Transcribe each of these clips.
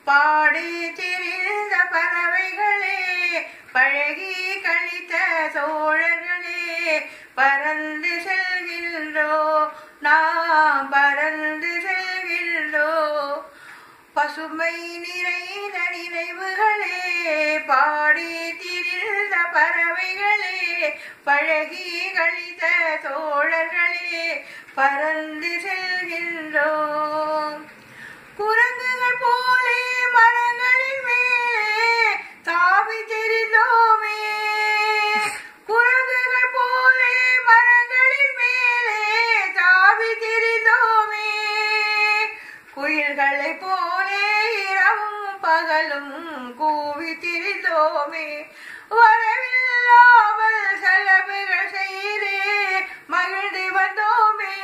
பாடி திரிந்த பறவைகளே பழகி கழித்த சோழர்களே பறந்து செல்கின்றோ நாம் பறந்து செல்கின்றோ பசுமை நிறைந்த நினைவுகளே பாடி திரிந்த பறவைகளே பழகி கழித்த தோழர்களே பறந்து செல்கின்றோம் குரங்குகள் போலே மரங்களின் மேலே தாவி தெரிந்தோமே குரங்குகள் போலே மரங்களின் மேலே தாவி தெரிந்தோமே குயில்களைப் போலே இரவும் பகலும் கூவி திரிந்தோமே வரவில்லாமல் செலவுகள் செய்தே மகிழ்ந்து வந்தோமே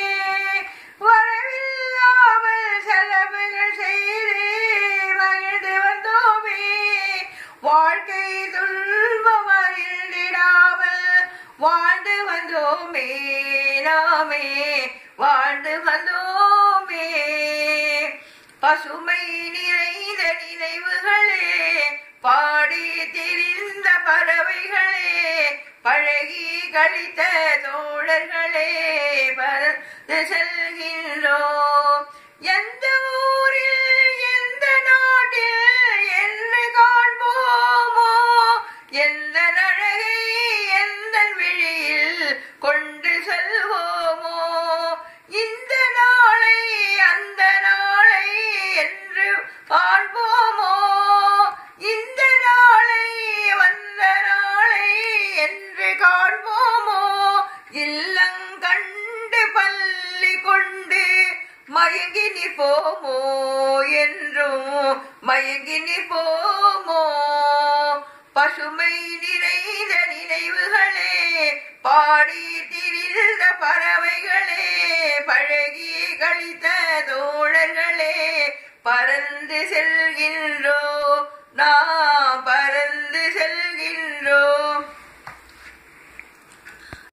வரவில்லாமல் செலவுகள் செய்தே மகிழ்ந்து வந்தோமே வாழ்க்கை துன்பம் அறிந்திடாமல் வாழ்ந்து வந்தோமே நாமே வாழ்ந்து வந்தோமே பசுமை நிறைந்த நினைவுகளே பாடி திரிந்த பறவைகளே பழகி கழித்த தோழர்களே பறந்து செல்கின்றோம் எந்த ஊரில் எந்த நாட்டில் என்னை காண்போமோ எந்த அழகை எந்த விழியில் கொண்டு செல்வோமோ இந்த நாளை அந்த நாளை என்று காண்போமோ இந்த நாளை வந்த நாளை என்று காண்போமோ இல்லங்கண்டு பள்ளி கொண்டு மயங்கி நிற்போமோ என்றும் மயங்கி நிற்போமோ பசுமை நிறைந்த நினைவுகளே பாடி திரிந்த பறவைகளே பழகி கழித்த தோழர்களே பறந்து செல்கின்றோ நான்